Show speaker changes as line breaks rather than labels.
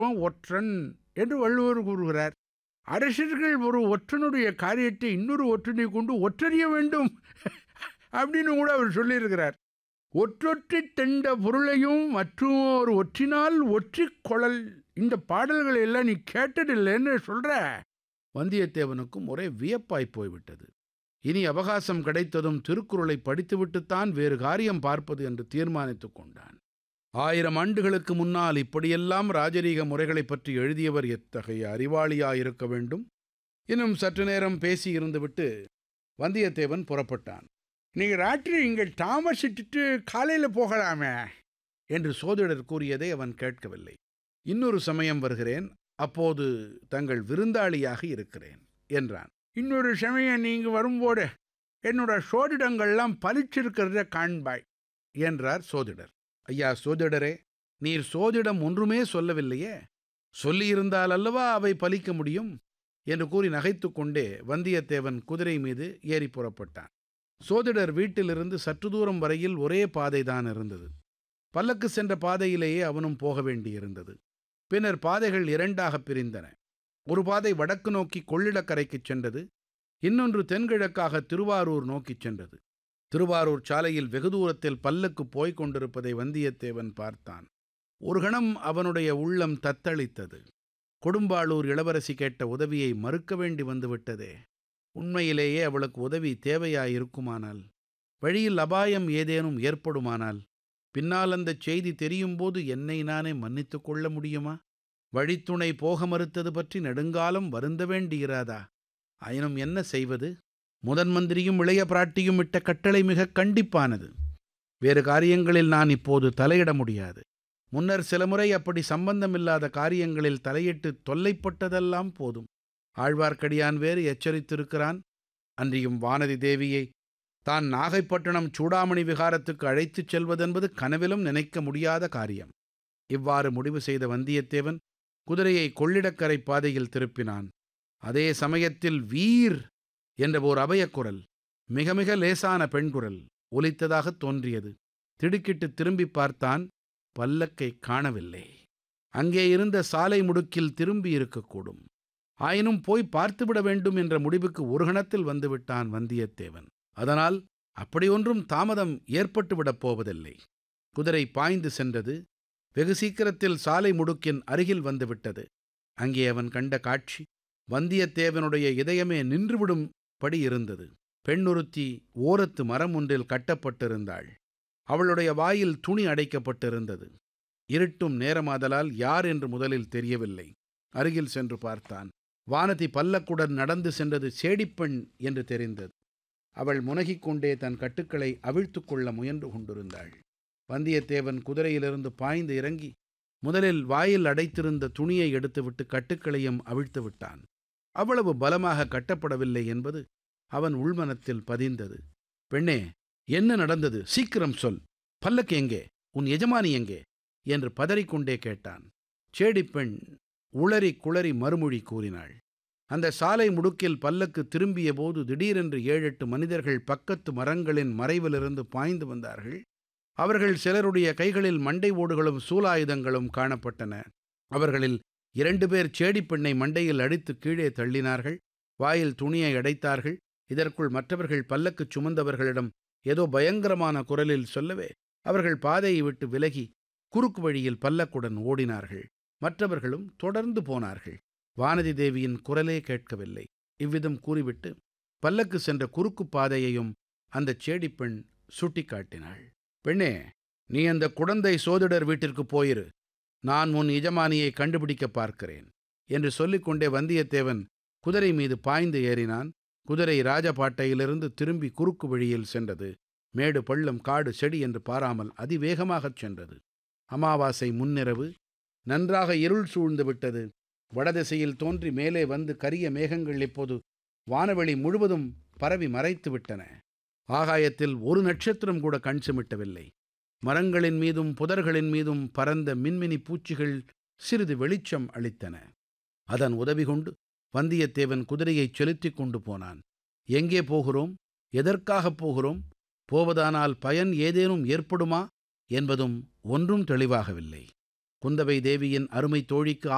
ஒற்றன் என்று வள்ளுவர் கூறுகிறார் அரசர்கள் ஒரு ஒற்றனுடைய காரியத்தை இன்னொரு ஒற்றனை கொண்டு ஒற்றறிய வேண்டும் அப்படின்னு கூட அவர் சொல்லியிருக்கிறார் ஒற்றொற்றி தெண்ட பொருளையும் மற்றொரு ஒற்றினால் ஒற்றி கொழல் இந்த பாடல்களை எல்லாம் நீ கேட்டதில்லைன்னு சொல்ற வந்தியத்தேவனுக்கும் ஒரே வியப்பாய் போய்விட்டது இனி அவகாசம் கிடைத்ததும் திருக்குறளை படித்துவிட்டுத்தான் வேறு காரியம் பார்ப்பது என்று தீர்மானித்துக் கொண்டான் ஆயிரம் ஆண்டுகளுக்கு முன்னால் இப்படியெல்லாம் ராஜரீக முறைகளைப் பற்றி எழுதியவர் எத்தகைய அறிவாளியாயிருக்க வேண்டும் இன்னும் சற்று நேரம் பேசி இருந்துவிட்டு வந்தியத்தேவன் புறப்பட்டான் நீங்க ராத்திரி இங்கே தாமசிட்டுட்டு காலையில் போகலாமே என்று சோதிடர் கூறியதை அவன் கேட்கவில்லை இன்னொரு சமயம் வருகிறேன் அப்போது தங்கள் விருந்தாளியாக இருக்கிறேன் என்றான் இன்னொரு சமயம் நீங்க வரும்போது என்னோட சோதிடங்கள்லாம் பலிச்சிருக்கிறத காண்பாய் என்றார் சோதிடர் ஐயா சோதிடரே நீர் சோதிடம் ஒன்றுமே சொல்லவில்லையே சொல்லியிருந்தால் அல்லவா அவை பலிக்க முடியும் என்று கூறி நகைத்துக் கொண்டே வந்தியத்தேவன் குதிரை மீது ஏறி புறப்பட்டான் சோதிடர் வீட்டிலிருந்து சற்று தூரம் வரையில் ஒரே பாதைதான் இருந்தது பல்லக்கு சென்ற பாதையிலேயே அவனும் போக வேண்டியிருந்தது பின்னர் பாதைகள் இரண்டாகப் பிரிந்தன ஒரு பாதை வடக்கு நோக்கி கொள்ளிடக்கரைக்குச் சென்றது இன்னொன்று தென்கிழக்காக திருவாரூர் நோக்கிச் சென்றது திருவாரூர் சாலையில் வெகு தூரத்தில் பல்லக்கு போய்க் கொண்டிருப்பதை வந்தியத்தேவன் பார்த்தான் ஒரு கணம் அவனுடைய உள்ளம் தத்தளித்தது கொடும்பாளூர் இளவரசி கேட்ட உதவியை மறுக்க வேண்டி வந்துவிட்டதே உண்மையிலேயே அவளுக்கு உதவி தேவையாயிருக்குமானால் வழியில் அபாயம் ஏதேனும் ஏற்படுமானால் பின்னால் அந்தச் செய்தி தெரியும்போது என்னை நானே மன்னித்துக் கொள்ள முடியுமா வழித்துணை போக மறுத்தது பற்றி நெடுங்காலம் வருந்த வேண்டியிராதா ஆயினும் என்ன செய்வது முதன் மந்திரியும் இளைய பிராட்டியும் இட்ட கட்டளை மிக கண்டிப்பானது வேறு காரியங்களில் நான் இப்போது தலையிட முடியாது முன்னர் சில முறை அப்படி சம்பந்தமில்லாத காரியங்களில் தலையிட்டு தொல்லைப்பட்டதெல்லாம் போதும் ஆழ்வார்க்கடியான் வேறு எச்சரித்திருக்கிறான் அன்றியும் வானதி தேவியை தான் நாகைப்பட்டினம் சூடாமணி விகாரத்துக்கு அழைத்துச் செல்வதென்பது கனவிலும் நினைக்க முடியாத காரியம் இவ்வாறு முடிவு செய்த வந்தியத்தேவன் குதிரையை கொள்ளிடக்கரை பாதையில் திருப்பினான் அதே சமயத்தில் வீர் என்ற ஓர் அபயக்குரல் மிக மிக லேசான பெண்குரல் ஒலித்ததாகத் தோன்றியது திடுக்கிட்டு திரும்பி பார்த்தான் பல்லக்கை காணவில்லை அங்கே இருந்த சாலை முடுக்கில் திரும்பி இருக்கக்கூடும் ஆயினும் போய் பார்த்துவிட வேண்டும் என்ற முடிவுக்கு ஒரு கணத்தில் வந்துவிட்டான் வந்தியத்தேவன் அதனால் அப்படி ஒன்றும் தாமதம் ஏற்பட்டுவிடப் போவதில்லை குதிரை பாய்ந்து சென்றது வெகு சீக்கிரத்தில் சாலை முடுக்கின் அருகில் வந்துவிட்டது அங்கே அவன் கண்ட காட்சி வந்தியத்தேவனுடைய இதயமே நின்றுவிடும்படி இருந்தது பெண்ணொருத்தி ஓரத்து மரம் ஒன்றில் கட்டப்பட்டிருந்தாள் அவளுடைய வாயில் துணி அடைக்கப்பட்டிருந்தது இருட்டும் நேரமாதலால் யார் என்று முதலில் தெரியவில்லை அருகில் சென்று பார்த்தான் வானதி பல்லக்குடன் நடந்து சென்றது சேடிப்பெண் என்று தெரிந்தது அவள் முனகிக் கொண்டே தன் கட்டுக்களை அவிழ்த்துக் கொள்ள முயன்று கொண்டிருந்தாள் வந்தியத்தேவன் குதிரையிலிருந்து பாய்ந்து இறங்கி முதலில் வாயில் அடைத்திருந்த துணியை எடுத்துவிட்டு கட்டுக்களையும் அவிழ்த்து விட்டான் அவ்வளவு பலமாக கட்டப்படவில்லை என்பது அவன் உள்மனத்தில் பதிந்தது பெண்ணே என்ன நடந்தது சீக்கிரம் சொல் பல்லக்கு எங்கே உன் எஜமானி எங்கே என்று பதறிக்கொண்டே கேட்டான் சேடிப்பெண் உளறி குளறி மறுமொழி கூறினாள் அந்த சாலை முடுக்கில் பல்லக்கு திரும்பிய போது திடீரென்று ஏழெட்டு மனிதர்கள் பக்கத்து மரங்களின் மறைவிலிருந்து பாய்ந்து வந்தார்கள் அவர்கள் சிலருடைய கைகளில் மண்டை ஓடுகளும் சூலாயுதங்களும் காணப்பட்டன அவர்களில் இரண்டு பேர் சேடிப்பெண்ணை மண்டையில் அடித்து கீழே தள்ளினார்கள் வாயில் துணியை அடைத்தார்கள் இதற்குள் மற்றவர்கள் பல்லக்குச் சுமந்தவர்களிடம் ஏதோ பயங்கரமான குரலில் சொல்லவே அவர்கள் பாதையை விட்டு விலகி குறுக்கு வழியில் பல்லக்குடன் ஓடினார்கள் மற்றவர்களும் தொடர்ந்து போனார்கள் வானதி தேவியின் குரலே கேட்கவில்லை இவ்விதம் கூறிவிட்டு பல்லக்கு சென்ற குறுக்கு பாதையையும் அந்தச் சேடிப்பெண் சுட்டிக்காட்டினாள் பெண்ணே நீ அந்த குடந்தை சோதிடர் வீட்டிற்கு போயிரு நான் உன் எஜமானியை கண்டுபிடிக்க பார்க்கிறேன் என்று சொல்லிக்கொண்டே வந்தியத்தேவன் குதிரை மீது பாய்ந்து ஏறினான் குதிரை ராஜபாட்டையிலிருந்து திரும்பி குறுக்கு வழியில் சென்றது மேடு பள்ளம் காடு செடி என்று பாராமல் அதிவேகமாகச் சென்றது அமாவாசை முன்னிரவு நன்றாக இருள் சூழ்ந்து விட்டது வடதிசையில் தோன்றி மேலே வந்து கரிய மேகங்கள் இப்போது வானவெளி முழுவதும் பரவி மறைத்து விட்டன ஆகாயத்தில் ஒரு நட்சத்திரம் கூட கண் சிமிட்டவில்லை மரங்களின் மீதும் புதர்களின் மீதும் பறந்த மின்மினி பூச்சிகள் சிறிது வெளிச்சம் அளித்தன அதன் உதவி கொண்டு வந்தியத்தேவன் குதிரையைச் செலுத்திக் கொண்டு போனான் எங்கே போகிறோம் எதற்காகப் போகிறோம் போவதானால் பயன் ஏதேனும் ஏற்படுமா என்பதும் ஒன்றும் தெளிவாகவில்லை குந்தவை தேவியின் அருமை தோழிக்கு